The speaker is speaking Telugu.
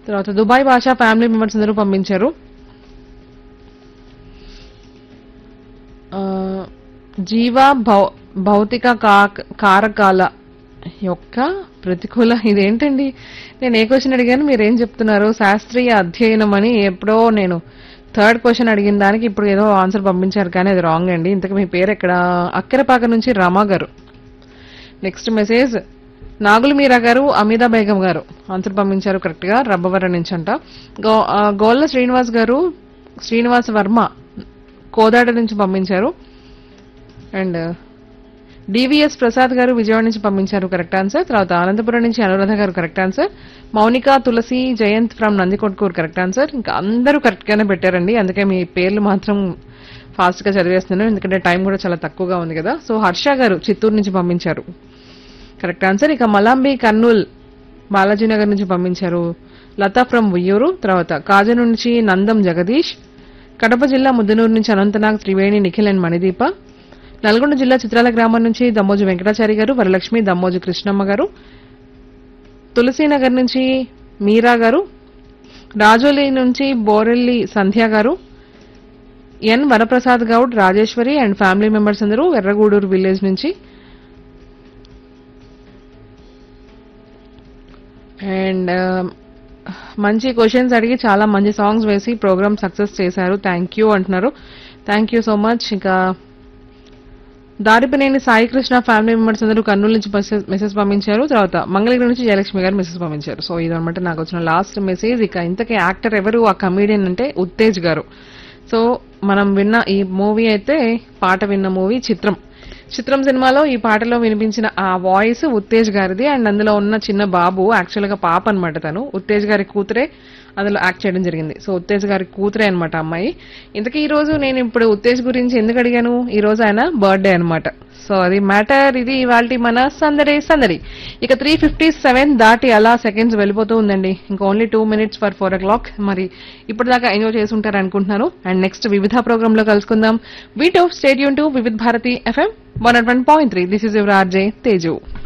తర్వాత దుబాయ్ భాష ఫ్యామిలీ మెంబర్స్ అందరూ పంపించారు ఆ, జీవ భౌ- భౌతిక కా- కారకాల యొక్క ప్రతికూల ఇదేంటండి నేను ఏ క్వశ్చన్ అడిగాను మీరు ఏం చెప్తున్నారు శాస్త్రీయ అధ్యయనం అని ఎప్పుడో నేను థర్డ్ క్వశ్చన్ అడిగిన దానికి ఇప్పుడు ఏదో ఆన్సర్ పంపించారు కానీ అది రాంగ్ అండి ఇంతకు మీ పేరు ఎక్కడ అక్కరపాక నుంచి రమా గారు నెక్స్ట్ మెసేజ్ నాగుల మీరా గారు అమితా బేగం గారు ఆన్సర్ పంపించారు కరెక్ట్ గా రబ్బవరం నుంచి అంట గో- ఆ, గోల్ల శ్రీనివాస్ గారు శ్రీనివాస్ వర్మ కోదాడ నుంచి పంపించారు అండ్ డివిఎస్ ప్రసాద్ గారు విజయవాడ నుంచి పంపించారు కరెక్ట్ ఆన్సర్ తర్వాత అనంతపురం నుంచి Anuradha garu correct answer Mounika Tulasi Jayanth from Nandikotkur correct answer ఇంకా అందరూ కరెక్ట్ గానే పెట్టారండి అందుకే మీ పేర్లు మాత్రం ఫాస్ట్ గా చదివేస్తున్నాను ఎందుకంటే టైం కూడా చాలా తక్కువగా ఉంది కదా సో హర్ష గారు చిత్తూరు నుంచి పంపించారు కరెక్ట్ ఆన్సర్ ఇక మలాంబి కర్నూల్ బాలాజీ నగర్ నుంచి పంపించారు లతా ఫ్రమ్ ఉయ్యూరు తర్వాత కాజ నుంచి నందం జగదీష్ కడప జిల్లా ముద్దనూరు నుంచి అనంతనాగ్ త్రివేణి నిఖిల్ అండ్ మణిదీప నల్గొండ జిల్లా చిత్రాల గ్రామం నుంచి దమ్మోజు వెంకటాచారి గారు వరలక్ష్మి దమ్మోజు కృష్ణమ్మ గారు తులసీనగర్ నుంచి మీరా గారు రాజోలి నుంచి Borelli Sandhya garu N Varaprasad Goud Rajeshwari and family members అందరూ ఎర్రగూడూరు విలేజ్ నుంచి అండ్ మంచి క్వశ్చన్స్ అడిగి చాలా మంచి సాంగ్స్ వేసి ప్రోగ్రామ్ సక్సెస్ చేశారు థ్యాంక్ యూ అంటున్నారు థ్యాంక్ యూ సో మచ్ ఇంకా దారిపనేని సాయి కృష్ణ ఫ్యామిలీ మెంబర్స్ అందరూ కర్నూలు నుంచి మెసేజ్ పంపించారు తర్వాత మంగళగిరి నుంచి జయలక్ష్మి గారు మెసేజ్ పంపించారు సో ఇదనమాట నాకు వచ్చిన లాస్ట్ మెసేజ్ ఇక ఇంతకీ యాక్టర్ ఎవరు ఆ కమీడియన్ అంటే ఉత్తేజ్ గారు సో మనం విన్న ఈ మూవీ అయితే పాట విన్న మూవీ చిత్రం చిత్రం సినిమాలో ఈ పాటలో వినిపించిన ఆ వాయిస్ ఉత్తేజ్ గారిది అండ్ అందులో ఉన్న చిన్న బాబు యాక్చువల్ గా పాప అనమాట తను ఉత్తేజ్ గారి కూతురే అందులో యాక్ట్ చేయడం జరిగింది సో ఉత్తేజ్ గారి కూతురే అనమాట అమ్మాయి ఇంతకీ ఈ రోజు నేను ఇప్పుడు ఉత్తేజ్ గురించి ఎందుకు అడిగాను ఈ రోజు ఆయన బర్త్డే అనమాట సో అది మ్యాటర్ ఇది ఇవాళ మన సందడి సందడి ఇక త్రీ ఫిఫ్టీ సెవెన్ దాటి అలా సెకండ్స్ వెళ్ళిపోతూ ఉందండి ఇంకా only two minutes for four o'clock మరి ఇప్పటిదాకా ఎంజాయ్ చేసి ఉంటారు అనుకుంటున్నాను అండ్ నెక్స్ట్ వివిధ ప్రోగ్రామ్ లో కలుసుకుందాం వీటో స్టేడియం to Vividh Bharati FM one one point three this is your RJ Teju